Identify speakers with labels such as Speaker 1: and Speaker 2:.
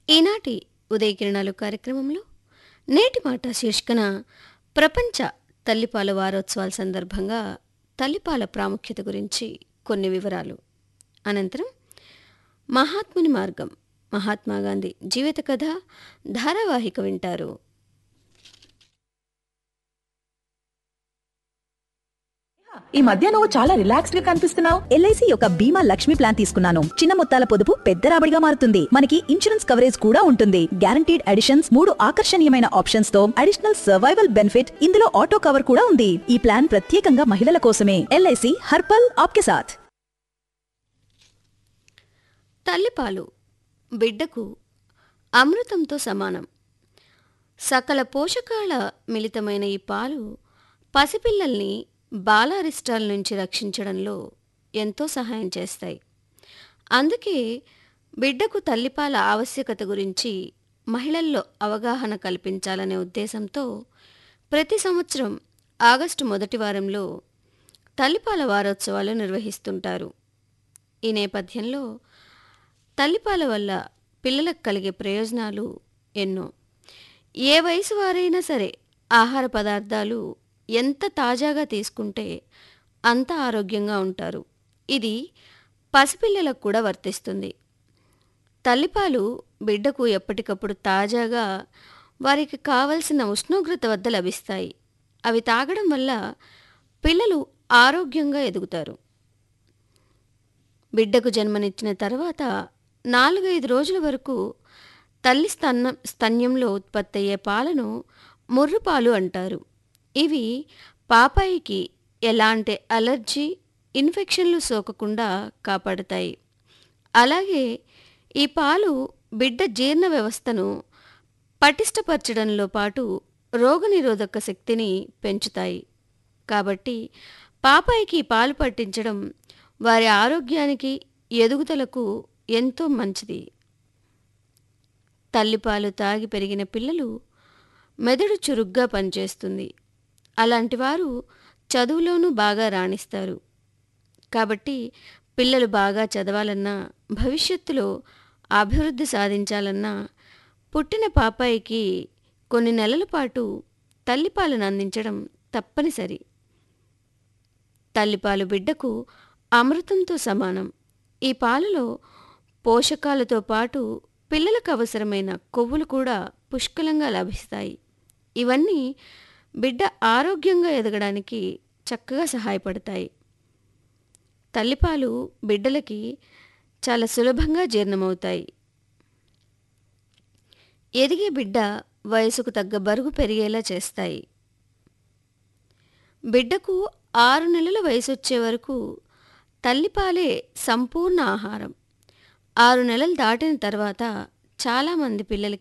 Speaker 1: ఈనాటి ఉదయకిరణాలు కార్యక్రమంలో నేటి మాట శీర్షికన ప్రపంచ తల్లిపాల వారోత్సవాల సందర్భంగా తల్లిపాల ప్రాముఖ్యత గురించి కొన్ని వివరాలు అనంతరం మహాత్ముని మార్గం మహాత్మా గాంధీ జీవిత కథ ధారావాహిక వింటారు
Speaker 2: ఈ మధ్య నువ్వు చాలా రిలాక్స్డ్ గా కనిపిస్తున్నావు
Speaker 3: ఎల్ఐసి యొక్క బీమా లక్ష్మి ప్లాన్ తీసుకున్నాను చిన్న మొత్తాల పొదుపు పెద్ద రాబడిగా మారుతుంది మనకి ఇన్సూరెన్స్ కవరేజ్ కూడా ఉంటుంది గ్యారంటీడ్ అడిషన్స్ మూడు ఆకర్షణీయమైన ఆప్షన్స్ తో అడిషనల్ సర్వైవల్ బెనిఫిట్ ఇందులో ఆటో కవర్ కూడా ఉంది ఈ ప్లాన్ ప్రత్యేకంగా మహిళల కోసమే ఎల్ఐసి హర్పల్ ఆప్కే సాథ్
Speaker 1: తల్లిపాలు బిడ్డకు అమృతంతో సమానం సకల పోషకాల మిళితమైన ఈ పాలు పసిపిల్లల్ని బాలారిష్టాల నుంచి రక్షించడంలో ఎంతో సహాయం చేస్తాయి అందుకే బిడ్డకు తల్లిపాల ఆవశ్యకత గురించి మహిళల్లో అవగాహన కల్పించాలనే ఉద్దేశంతో ప్రతి సంవత్సరం ఆగస్టు మొదటి వారంలో తల్లిపాల వారోత్సవాలు నిర్వహిస్తుంటారు ఈ నేపథ్యంలో తల్లిపాల వల్ల పిల్లలకు కలిగే ప్రయోజనాలు ఎన్నో ఏ వయసు వారైనా సరే ఆహార పదార్థాలు ఎంత తాజాగా తీసుకుంటే అంత ఆరోగ్యంగా ఉంటారు ఇది పసిపిల్లలకు కూడా వర్తిస్తుంది తల్లిపాలు బిడ్డకు ఎప్పటికప్పుడు తాజాగా వారికి కావలసిన ఉష్ణోగ్రత వద్ద లభిస్తాయి అవి తాగడం వల్ల పిల్లలు ఆరోగ్యంగా ఎదుగుతారు బిడ్డకు జన్మనిచ్చిన తర్వాత నాలుగైదు రోజుల వరకు తల్లి స్తన్న స్తన్యంలో ఉత్పత్తి అయ్యే పాలను ముర్రుపాలు అంటారు ఇవి పాపాయికి ఎలాంటి అలర్జీ ఇన్ఫెక్షన్లు సోకకుండా కాపాడుతాయి అలాగే ఈ పాలు బిడ్డ జీర్ణ వ్యవస్థను పటిష్టపరచడంలో పాటు రోగనిరోధక శక్తిని పెంచుతాయి కాబట్టి పాపాయికి ఈ పాలు పట్టించడం వారి ఆరోగ్యానికి ఎదుగుదలకు ఎంతో మంచిది తల్లిపాలు తాగి పెరిగిన పిల్లలు మెదడు చురుగ్గా పనిచేస్తుంది అలాంటి వారు చదువులోనూ బాగా రాణిస్తారు కాబట్టి పిల్లలు బాగా చదవాలన్నా భవిష్యత్తులో అభివృద్ధి సాధించాలన్నా పుట్టిన పాపాయికి కొన్ని నెలల పాటు తల్లిపాలను అందించడం తప్పనిసరి తల్లిపాలు బిడ్డకు అమృతంతో సమానం ఈ పాలలో పోషకాలతో పాటు పిల్లలకు అవసరమైన కొవ్వులు కూడా పుష్కలంగా లభిస్తాయి ఇవన్నీ బిడ్డ ఆరోగ్యంగా ఎదగడానికి చక్కగా సహాయపడతాయి తల్లిపాలు బిడ్డలకి చాలా సులభంగా జీర్ణమవుతాయి ఎదిగే బిడ్డ వయసుకు తగ్గ బరువు పెరిగేలా చేస్తాయి బిడ్డకు ఆరు నెలల వయసు వచ్చే వరకు తల్లిపాలే సంపూర్ణ ఆహారం ఆరు నెలలు దాటిన తర్వాత చాలామంది పిల్లలకి